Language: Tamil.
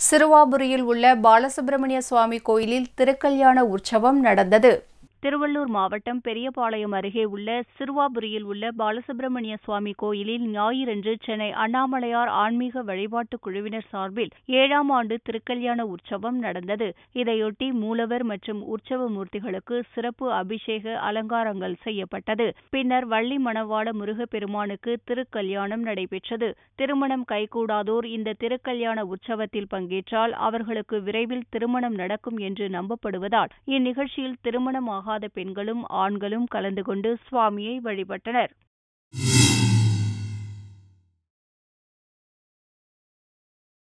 சிறுவாபுரியில் உள்ள பாலசுப்பிரமணிய சுவாமி கோயிலில் திருக்கல்யாண உற்சவம் நடந்தது திருவள்ளூர் மாவட்டம் பெரியபாளையம் அருகே உள்ள சிறுவாபுரியில் உள்ள பாலசுப்பிரமணிய சுவாமி கோயிலில் ஞாயிறன்று சென்னை அண்ணாமலையார் ஆன்மீக வழிபாட்டு குழுவினர் சார்பில் ஏழாம் ஆண்டு திருக்கல்யாண உற்சவம் நடந்தது இதையொட்டி மூலவர் மற்றும் உற்சவ மூர்த்திகளுக்கு சிறப்பு அபிஷேக அலங்காரங்கள் செய்யப்பட்டது பின்னர் வள்ளி மணவாள முருகப்பெருமானுக்கு திருக்கல்யாணம் நடைபெற்றது திருமணம் கைகூடாதோர் இந்த திருக்கல்யாண உற்சவத்தில் பங்கேற்றால் அவர்களுக்கு விரைவில் திருமணம் நடக்கும் என்று நம்பப்படுவதால் இந்நிகழ்ச்சியில் திருமணமாகாத பெண்களும் ஆண்களும் கலந்து கொண்டு சுவாமியை வழிபட்டனர்